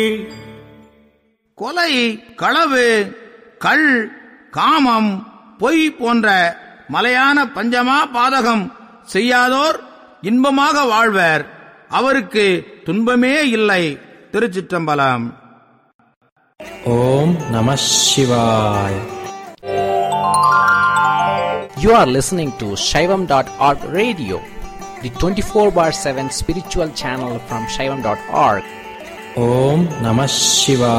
கொலை களவு கள் காமம் பொய் போன்ற மலையான பஞ்சமா பாதகம் செய்யாதோர் இன்பமாக வாழ்வர் அவருக்கு துன்பமே இல்லை திருச்சிற்றம்பலம் ஓம் நம சிவாய் You are listening to Shaivam.org radio, the 24 bar 7 spiritual channel from Shaivam.org. ஓம் நம சிவாய்